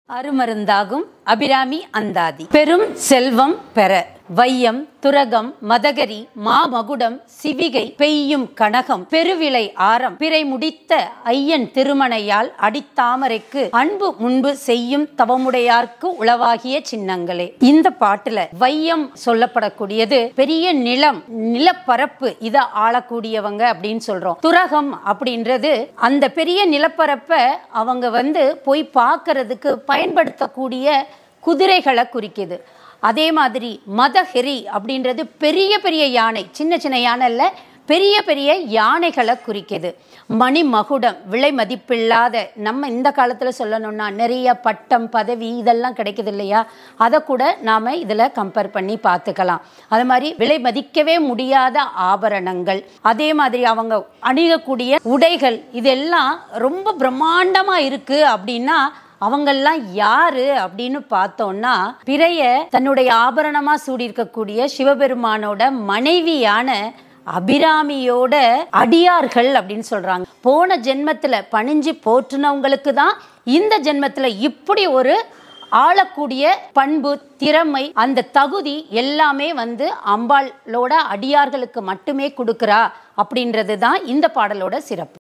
அருமருந்தாகும் அபிராமி அந்தாதி பெரும் செல்வம் பெற வையம் துரகம் மதகரி மாமகுடம் சிவிகை பெய்யும் கனகம் பெருவிலை ஆரம் பிறை முடித்த ஐயன் திருமணையால் அடித்தாமரைக்கு அன்பு முன்பு செய்யும் தவமுடையார்க்கு உளவாகிய சின்னங்களே இந்த பாட்டுல வையம் சொல்லப்படக்கூடியது பெரிய நிலம் நிலப்பரப்பு இதை ஆளக்கூடியவங்க அப்படின்னு சொல்றோம் துரகம் அப்படின்றது அந்த பெரிய நிலப்பரப்பை அவங்க வந்து போய் பார்க்கறதுக்கு பயன்படுத்தக்கூடிய குதிரைகளை குறிக்குது அதே மாதிரி மதஹெரி அப்படின்றது பெரிய பெரிய யானை சின்ன சின்ன யானை இல்லை பெரிய பெரிய யானைகளை குறிக்குது மணிமகுடம் விலை மதிப்பில்லாத நம்ம இந்த காலத்தில் சொல்லணும்னா நிறைய பட்டம் பதவி இதெல்லாம் கிடைக்குது இல்லையா அதை கூட நாம் இதில் கம்பேர் பண்ணி பார்த்துக்கலாம் அது மாதிரி விலை மதிக்கவே முடியாத ஆபரணங்கள் அதே மாதிரி அவங்க அணியக்கூடிய உடைகள் இதெல்லாம் ரொம்ப பிரம்மாண்டமாக இருக்குது அப்படின்னா அவங்கெல்லாம் யாரு அப்படின்னு பார்த்தோம்னா பிறைய தன்னுடைய ஆபரணமா சூடியிருக்கக்கூடிய சிவபெருமானோட மனைவியான அபிராமியோட அடியார்கள் அப்படின்னு சொல்றாங்க போன ஜென்மத்துல பணிஞ்சு போற்றுனவங்களுக்கு தான் இந்த ஜென்மத்துல இப்படி ஒரு ஆளக்கூடிய பண்பு திறமை அந்த தகுதி எல்லாமே வந்து அம்பாளோட அடியார்களுக்கு மட்டுமே கொடுக்குறா அப்படின்றது தான் இந்த பாடலோட சிறப்பு